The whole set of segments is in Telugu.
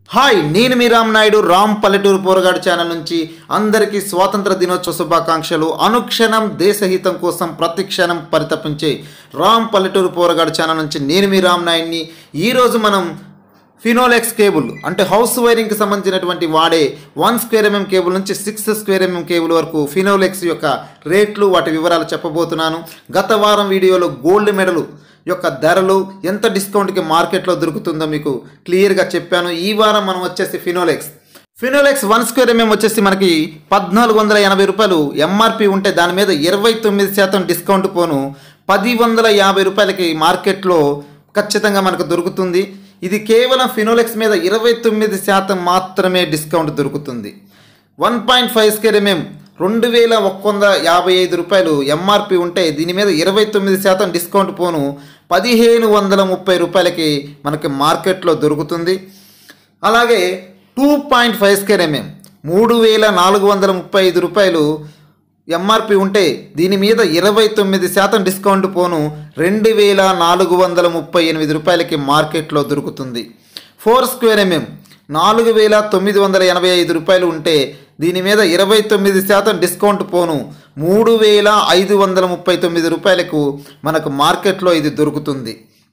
హాయ్ నేను మీ రామ్ నాయుడు రామ్ పల్లెటూరు పోరగాడు ఛానల్ నుంచి అందరికీ స్వాతంత్ర దినోత్సవ శుభాకాంక్షలు అనుక్షణం దేశహితం కోసం ప్రతి క్షణం పరితపించే రామ్ పల్లెటూరు పోరగాడు ఛానల్ నుంచి నేను మీ రామ్ నాయుడిని ఈరోజు మనం ఫినోలెక్స్ కేబుల్ అంటే హౌస్ వైరింగ్కి సంబంధించినటువంటి వాడే వన్ స్క్వేర్ ఎంఎం కేబుల్ నుంచి సిక్స్ స్క్వేర్ ఎంఎం కేబుల్ వరకు ఫినోలెక్స్ యొక్క రేట్లు వాటి వివరాలు చెప్పబోతున్నాను గత వారం వీడియోలో గోల్డ్ మెడల్ యొక్క ధరలు ఎంత డిస్కౌంట్కి మార్కెట్లో దొరుకుతుందో మీకు క్లియర్గా చెప్పాను ఈ వారం మనం వచ్చేసి Finolex Finolex one square MM వచ్చేసి మనకి పద్నాలుగు వందల ఎనభై రూపాయలు ఎంఆర్పి ఉంటే దాని మీద ఇరవై తొమ్మిది శాతం డిస్కౌంట్ పోను పది వందల యాభై రూపాయలకి మార్కెట్లో ఖచ్చితంగా మనకు దొరుకుతుంది ఇది కేవలం ఫినోలెక్స్ మీద ఇరవై తొమ్మిది శాతం మాత్రమే డిస్కౌంట్ దొరుకుతుంది one point five square MM రెండు వేల ఒక్క వంద యాభై ఐదు రూపాయలు ఎంఆర్పి ఉంటే దీని మీద ఇరవై తొమ్మిది శాతం డిస్కౌంట్ పోను పదిహేను వందల ముప్పై రూపాయలకి మనకి మార్కెట్లో దొరుకుతుంది అలాగే two point five square MM మూడు వేల నాలుగు వందల ముప్పై ఐదు రూపాయలు ఎంఆర్పి ఉంటే దీని మీద ఇరవై తొమ్మిది శాతం డిస్కౌంట్ పోను రెండు వేల నాలుగు వందల ముప్పై ఎనిమిది రూపాయలకి మార్కెట్లో దొరుకుతుంది ఫోర్ స్క్వేర్ ఎంఎం నాలుగు వేల తొమ్మిది వందల ఎనభై ఐదు రూపాయలు ఉంటే దీని మీద ఇరవై తొమ్మిది శాతం డిస్కౌంట్ పోను మూడు వేల ఐదు వందల ముప్పై తొమ్మిది రూపాయలకు మనకు మార్కెట్లో ఇది దొరుకుతుంది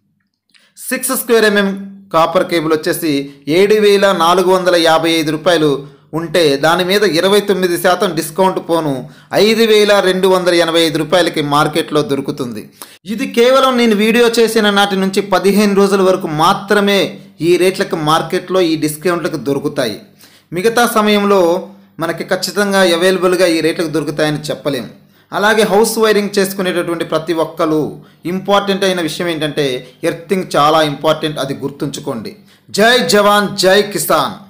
six square MM copper cable వచ్చేసి ఏడు వేల నాలుగు వందల యాభై ఐదు రూపాయలు ఉంటే దాని మీద ఇరవై తొమ్మిది శాతం డిస్కౌంట్ పోను ఐదు వేల రెండు వందల ఎనభై ఐదు రూపాయలకి మార్కెట్లో దొరుకుతుంది ఇది కేవలం నేను వీడియో చేసిన నాటి నుంచి పదిహేను రోజుల వరకు మాత్రమే ఈ రేట్లకు మార్కెట్లో ఈ డిస్కౌంట్లకు దొరుకుతాయి మిగతా సమయంలో మనకి ఖచ్చితంగా అవైలబుల్గా ఈ రేట్లకు దొరుకుతాయని చెప్పలేము అలాగే హౌస్ వైరింగ్ చేసుకునేటటువంటి ప్రతి ఒక్కరు ఇంపార్టెంట్ అయిన విషయం ఏంటంటే ఎర్తింగ్ చాలా ఇంపార్టెంట్ అది గుర్తుంచుకోండి జై జవాన్ జై కిసాన్